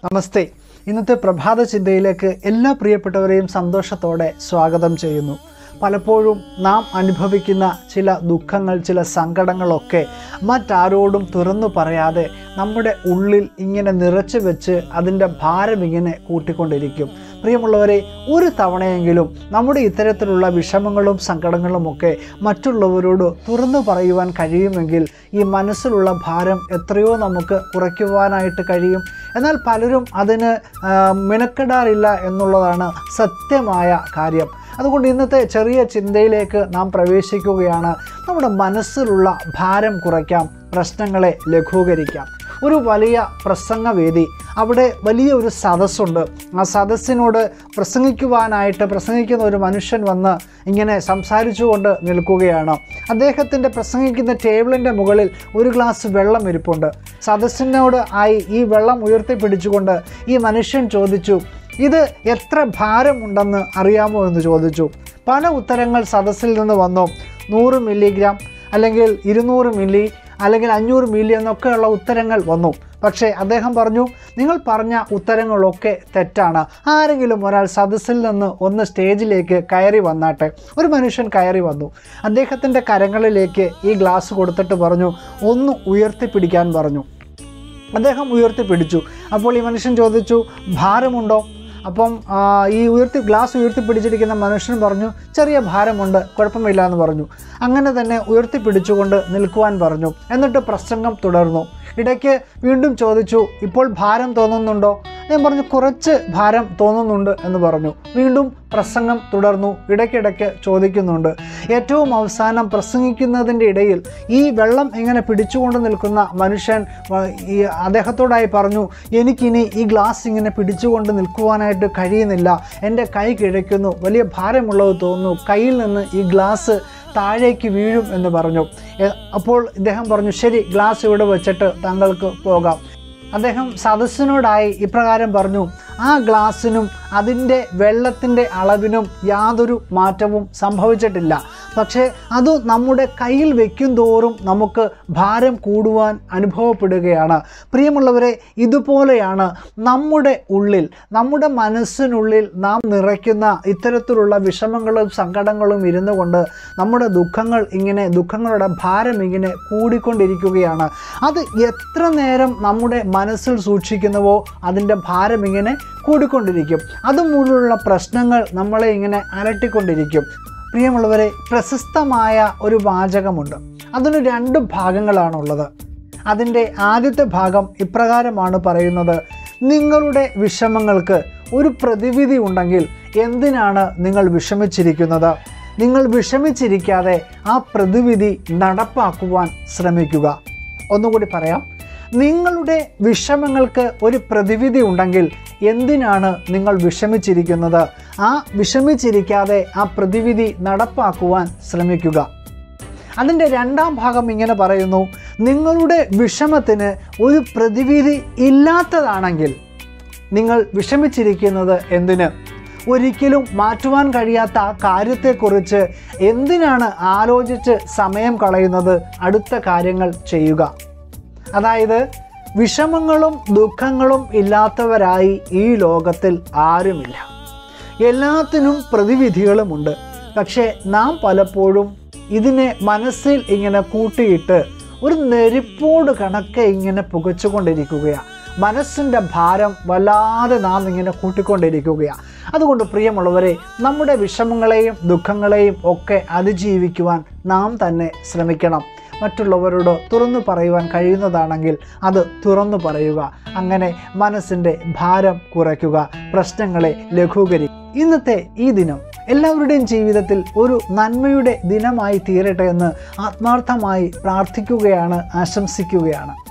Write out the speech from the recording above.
നമസ്തേ ഇന്നത്തെ പ്രഭാത ചിന്തയിലേക്ക് എല്ലാ പ്രിയപ്പെട്ടവരെയും സന്തോഷത്തോടെ സ്വാഗതം ചെയ്യുന്നു പലപ്പോഴും നാം അനുഭവിക്കുന്ന ചില ദുഃഖങ്ങൾ ചില സങ്കടങ്ങളൊക്കെ മറ്റാരോടും തുറന്നു പറയാതെ നമ്മുടെ ഉള്ളിൽ ഇങ്ങനെ നിറച്ചു വെച്ച് അതിൻ്റെ ഭാരം ഇങ്ങനെ കൂട്ടിക്കൊണ്ടിരിക്കും പ്രിയമുള്ളവരെ ഒരു തവണയെങ്കിലും നമ്മുടെ ഇത്തരത്തിലുള്ള വിഷമങ്ങളും സങ്കടങ്ങളുമൊക്കെ മറ്റുള്ളവരോട് തുറന്നു പറയുവാൻ കഴിയുമെങ്കിൽ ഈ മനസ്സിലുള്ള ഭാരം എത്രയോ നമുക്ക് കുറയ്ക്കുവാനായിട്ട് കഴിയും എന്നാൽ പലരും അതിന് ആ, മെനക്കെടാറില്ല എന്നുള്ളതാണ് സത്യമായ കാര്യം അതുകൊണ്ട് ഇന്നത്തെ ചെറിയ ചിന്തയിലേക്ക് നാം പ്രവേശിക്കുകയാണ് നമ്മുടെ മനസ്സിലുള്ള ഭാരം കുറയ്ക്കാം പ്രശ്നങ്ങളെ ലഘൂകരിക്കാം ഒരു വലിയ പ്രസംഗവേദി അവിടെ വലിയ ഒരു സദസ്സുണ്ട് ആ സദസ്സിനോട് പ്രസംഗിക്കുവാനായിട്ട് പ്രസംഗിക്കുന്ന ഒരു മനുഷ്യൻ വന്ന് ഇങ്ങനെ സംസാരിച്ചുകൊണ്ട് നിൽക്കുകയാണ് അദ്ദേഹത്തിൻ്റെ പ്രസംഗിക്കുന്ന ടേബിളിൻ്റെ മുകളിൽ ഒരു ഗ്ലാസ് വെള്ളം ഇരിപ്പുണ്ട് സദസ്സിനോട് ആയി ഈ വെള്ളം ഉയർത്തിപ്പിടിച്ചുകൊണ്ട് ഈ മനുഷ്യൻ ചോദിച്ചു ഇത് എത്ര ഭാരമുണ്ടെന്ന് അറിയാമോ എന്ന് ചോദിച്ചു പല ഉത്തരങ്ങൾ സദസ്സിൽ നിന്ന് വന്നു നൂറ് മില്ലിഗ്രാം അല്ലെങ്കിൽ ഇരുന്നൂറ് മില്ലി അല്ലെങ്കിൽ അഞ്ഞൂറ് മില്ലി എന്നൊക്കെയുള്ള ഉത്തരങ്ങൾ വന്നു പക്ഷേ അദ്ദേഹം പറഞ്ഞു നിങ്ങൾ പറഞ്ഞ ഉത്തരങ്ങളൊക്കെ തെറ്റാണ് ആരെങ്കിലും ഒരാൾ സദസ്സിൽ നിന്ന് ഒന്ന് സ്റ്റേജിലേക്ക് കയറി വന്നാട്ടെ ഒരു മനുഷ്യൻ കയറി വന്നു അദ്ദേഹത്തിൻ്റെ കരങ്ങളിലേക്ക് ഈ ഗ്ലാസ് കൊടുത്തിട്ട് പറഞ്ഞു ഒന്ന് ഉയർത്തിപ്പിടിക്കാൻ പറഞ്ഞു അദ്ദേഹം ഉയർത്തിപ്പിടിച്ചു അപ്പോൾ ഈ മനുഷ്യൻ ചോദിച്ചു ഭാരമുണ്ടോ അപ്പം ആ, ഈ ഉയർത്തി ഗ്ലാസ് ഉയർത്തിപ്പിടിച്ചിരിക്കുന്ന മനുഷ്യൻ പറഞ്ഞു ചെറിയ ഭാരമുണ്ട് കുഴപ്പമില്ല എന്ന് പറഞ്ഞു അങ്ങനെ തന്നെ ഉയർത്തിപ്പിടിച്ചുകൊണ്ട് നിൽക്കുവാൻ പറഞ്ഞു എന്നിട്ട് പ്രസംഗം തുടർന്നു ഇടയ്ക്ക് വീണ്ടും ചോദിച്ചു ഇപ്പോൾ ഭാരം തോന്നുന്നുണ്ടോ ഞാൻ പറഞ്ഞു കുറച്ച് ഭാരം തോന്നുന്നുണ്ട് എന്ന് പറഞ്ഞു വീണ്ടും പ്രസംഗം തുടർന്നു ഇടയ്ക്കിടയ്ക്ക് ചോദിക്കുന്നുണ്ട് ഏറ്റവും അവസാനം പ്രസംഗിക്കുന്നതിൻ്റെ ഇടയിൽ ഈ വെള്ളം ഇങ്ങനെ പിടിച്ചുകൊണ്ട് നിൽക്കുന്ന മനുഷ്യൻ വ- ഈ അദ്ദേഹത്തോടായി പറഞ്ഞു എനിക്കിനി ഈ ഗ്ലാസ് ഇങ്ങനെ പിടിച്ചുകൊണ്ട് നിൽക്കുവാനായിട്ട് കഴിയുന്നില്ല എൻ്റെ കൈ കിഴയ്ക്കുന്നു വലിയ ഭാരമുള്ളത് തോന്നുന്നു കയ്യിൽ നിന്ന് ഈ ഗ്ലാസ് താഴേക്ക് വീഴും എന്ന് പറഞ്ഞു എ- അപ്പോൾ ഇദ്ദേഹം പറഞ്ഞു ശരി ഗ്ലാസ് ഇവിടെ വെച്ചിട്ട് താങ്കൾക്ക് പോകാം അദ്ദേഹം സദസ്സിനോടായി ഇപ്രകാരം പറഞ്ഞു ആ ഗ്ലാസ്സിനും അതിൻ്റെ വെള്ളത്തിൻ്റെ അളവിനും യാതൊരു മാറ്റവും സംഭവിച്ചിട്ടില്ല പക്ഷേ അത് നമ്മുടെ കയ്യിൽ വയ്ക്കും തോറും നമുക്ക് ഭാരം കൂടുവാൻ അനുഭവപ്പെടുകയാണ് പ്രിയമുള്ളവരെ ഇതുപോലെയാണ് നമ്മുടെ ഉള്ളിൽ നമ്മുടെ മനസ്സിനുള്ളിൽ നാം നിറയ്ക്കുന്ന ഇത്തരത്തിലുള്ള വിഷമങ്ങളും സങ്കടങ്ങളും ഇരുന്നു കൊണ്ട് നമ്മുടെ ദുഃഖങ്ങൾ ഇങ്ങനെ ദുഃഖങ്ങളുടെ ഭാരം ഇങ്ങനെ കൂടിക്കൊണ്ടിരിക്കുകയാണ് അത് എത്ര നേരം നമ്മുടെ മനസ്സിൽ സൂക്ഷിക്കുന്നുവോ അതിൻ്റെ ഭാരം ഇങ്ങനെ കൂടിക്കൊണ്ടിരിക്കും അതുമൂലമുള്ള പ്രശ്നങ്ങൾ നമ്മളെ ഇങ്ങനെ അലട്ടിക്കൊണ്ടിരിക്കും പ്രിയമുള്ളവരെ പ്രശസ്തമായ ഒരു വാചകമുണ്ട് അതിന് രണ്ട് ഭാഗങ്ങളാണുള്ളത് അതിൻ്റെ ആദ്യത്തെ ഭാഗം ഇപ്രകാരമാണ് പറയുന്നത് നിങ്ങളുടെ വിഷമങ്ങൾക്ക് ഒരു പ്രതിവിധി ഉണ്ടെങ്കിൽ എന്തിനാണ് നിങ്ങൾ വിഷമിച്ചിരിക്കുന്നത് നിങ്ങൾ വിഷമിച്ചിരിക്കാതെ ആ പ്രതിവിധി നടപ്പാക്കുവാൻ ശ്രമിക്കുക ഒന്നുകൂടി പറയാം നിങ്ങളുടെ വിഷമങ്ങൾക്ക് ഒരു പ്രതിവിധി ഉണ്ടെങ്കിൽ എന്തിനാണ് നിങ്ങൾ വിഷമിച്ചിരിക്കുന്നത് ആ വിഷമിച്ചിരിക്കാതെ ആ പ്രതിവിധി നടപ്പാക്കുവാൻ ശ്രമിക്കുക അതിൻ്റെ രണ്ടാം ഭാഗം ഇങ്ങനെ പറയുന്നു നിങ്ങളുടെ വിഷമത്തിന് ഒരു പ്രതിവിധി ഇല്ലാത്തതാണെങ്കിൽ നിങ്ങൾ വിഷമിച്ചിരിക്കുന്നത് എന്തിന് ഒരിക്കലും മാറ്റുവാൻ കഴിയാത്ത ആ കാര്യത്തെക്കുറിച്ച് എന്തിനാണ് ആലോചിച്ച് സമയം കളയുന്നത് അടുത്ത കാര്യങ്ങൾ ചെയ്യുക അതായത് വിഷമങ്ങളും ദുഃഖങ്ങളും ഇല്ലാത്തവരായി ഈ ലോകത്തിൽ ആരുമില്ല എല്ലാത്തിനും പ്രതിവിധികളുമുണ്ട് പക്ഷേ നാം പലപ്പോഴും ഇതിനെ മനസ്സിൽ ഇങ്ങനെ കൂട്ടിയിട്ട് ഒരു നെരിപ്പോട് കണക്കെ ഇങ്ങനെ പുകച്ചുകൊണ്ടിരിക്കുകയാണ് മനസ്സിൻ്റെ ഭാരം വല്ലാതെ നാം ഇങ്ങനെ കൂട്ടിക്കൊണ്ടിരിക്കുകയാണ് അതുകൊണ്ട് പ്രിയമുള്ളവരെ നമ്മുടെ വിഷമങ്ങളെയും ദുഃഖങ്ങളെയും ഒക്കെ അതിജീവിക്കുവാൻ നാം തന്നെ ശ്രമിക്കണം മറ്റുള്ളവരോട് തുറന്നു പറയുവാൻ കഴിയുന്നതാണെങ്കിൽ അത് തുറന്നു പറയുക അങ്ങനെ മനസ്സിൻ്റെ ഭാരം കുറയ്ക്കുക പ്രശ്നങ്ങളെ ലഘൂകരിക്കുക ഇന്നത്തെ ഈ ദിനം എല്ലാവരുടെയും ജീവിതത്തിൽ ഒരു നന്മയുടെ ദിനമായി തീരട്ടെ എന്ന് ആത്മാർത്ഥമായി പ്രാർത്ഥിക്കുകയാണ് ആശംസിക്കുകയാണ്